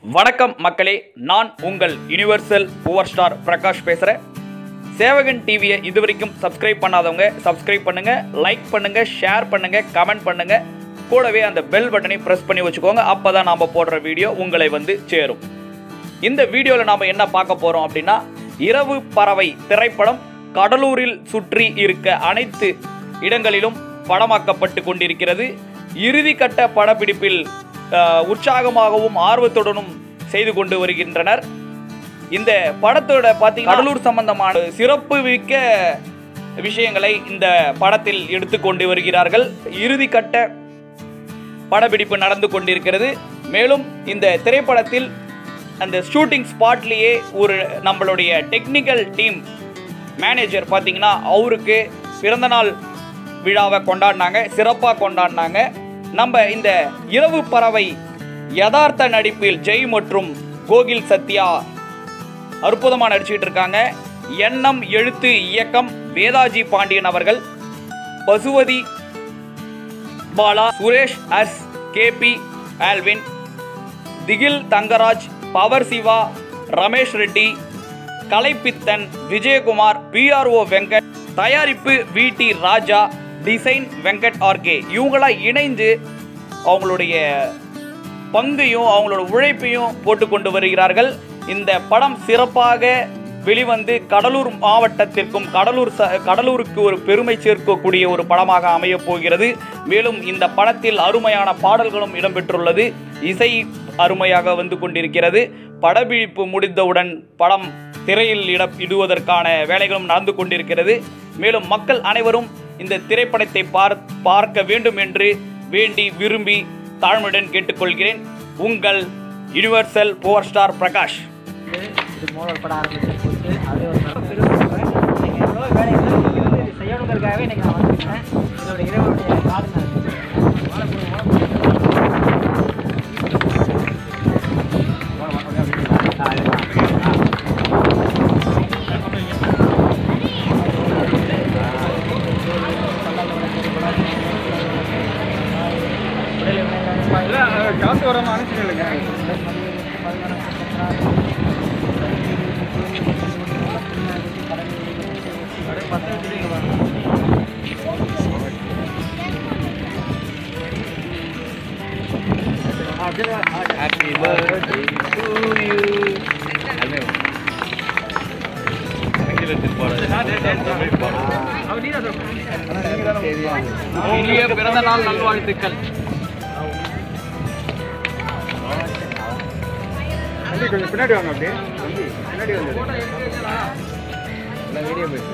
வணக்கம் மக்களே நான் உங்கள் யுனிவர்சல் பவர் ஸ்டார் பிரகாஷ் பேசுகிறேன் சேவகன் டிவியை இது வரைக்கும் சப்ஸ்கிரைப் பண்ணாதவங்க சப்ஸ்கிரைப் பண்ணுங்க லைக் பண்ணுங்க ஷேர் பண்ணுங்க கமெண்ட் பண்ணுங்க கூடவே அந்த பெல் பட்டனை ப்ரெஸ் பண்ணி வச்சுக்கோங்க அப்போ தான் நாம் போடுற வீடியோ உங்களை வந்து சேரும் இந்த வீடியோவில் நாம் என்ன பார்க்க போகிறோம் அப்படின்னா இரவு பறவை திரைப்படம் கடலூரில் சுற்றி இருக்க அனைத்து இடங்களிலும் படமாக்கப்பட்டு கொண்டிருக்கிறது இறுதிக்கட்ட படப்பிடிப்பில் அஹ், உற்சாகமாகவும் ஆர்வத்துடனும் செய்து கொண்டு வருகின்றனர் இந்த படத்தோட பார்த்தீங்கன்னா கடலூர் சம்பந்தமான சிறப்பு மிக்க விஷயங்களை இந்த படத்தில் எடுத்துக்கொண்டு வருகிறார்கள் இறுதிக்கட்ட படப்பிடிப்பு நடந்து கொண்டிருக்கிறது மேலும் இந்த திரைப்படத்தில் அந்த ஷூட்டிங் ஸ்பாட்லேயே ஒரு நம்மளுடைய டெக்னிக்கல் டீம் மேனேஜர் பார்த்தீங்கன்னா அவருக்கு பிறந்தநாள் விழாவை கொண்டாடினாங்க சிறப்பாக கொண்டாடினாங்க நம்ம இந்த இரவு பறவை யதார்த்த நடிப்பில் ஜெய் மற்றும் கோகில் சத்யா அற்புதமாக நடிச்சிட்டு இருக்காங்க எண்ணம் எழுத்து இயக்கம் வேதாஜி பாண்டியன் அவர்கள் Pasupathi Bala Suresh S KP Alvin திகில் தங்கராஜ் பவர் சிவா ரமேஷ் ரெட்டி கலைப்பித்தன் விஜயகுமார் பிஆர்ஓ வெங்கட் தயாரிப்பு விடி ராஜா டிசைன் வெங்கட் ஆர்கே இவங்களாம் இணைந்து அவங்களுடைய பங்கையும் அவங்களோட உழைப்பையும் போட்டுக்கொண்டு வருகிறார்கள் இந்த படம் சிறப்பாக வெளிவந்து கடலூர் மாவட்டத்திற்கும் கடலூர் ச கடலூருக்கு ஒரு பெருமை சேர்க்கக்கூடிய ஒரு படமாக அமையப் போகிறது மேலும் இந்த படத்தில் அருமையான பாடல்களும் இடம்பெற்றுள்ளது இசை அருமையாக வந்து கொண்டிருக்கிறது படப்பிடிப்பு முடிந்தவுடன் படம் திரையில் இட இடுவதற்கான வேலைகளும் நடந்து கொண்டிருக்கிறது மேலும் மக்கள் அனைவரும் இந்த திரைப்படத்தை பார் பார்க்க வேண்டும் என்று வேண்டி விரும்பி தாழ்மையுடன் கேட்டுக்கொள்கிறேன் உங்கள் யுனிவர்சல் பவர் ஸ்டார் பிரகாஷ் இது மோதல் பட ஆரம்பிச்சு போச்சு அது ஒரு நல்ல பெருமை நீங்கள் எவ்வளோ வேலைகள் நீங்கள் வந்து இது செய்யணுங்கிறதுக்காகவே இன்னைக்கு நான் வந்திருக்கேன் இதோட இறைவனுடைய காரணம் காசு வராம அனுப்பிச்சிருங்க ஹாப்பி பர்த்டே டு யூ இனிய பிறந்த நாள் நல்வாழ்த்துக்கள் தம்பி கொஞ்சம் பின்னாடி வாங்க அப்படியே தம்பி பின்னாடி வந்து வீடியோ போயிட்டு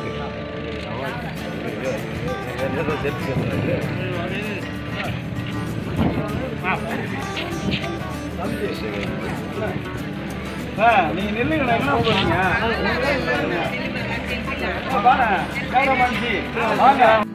நீங்க நில்லுங்க என்ன போறீங்க பாரு கேமரா வாங்க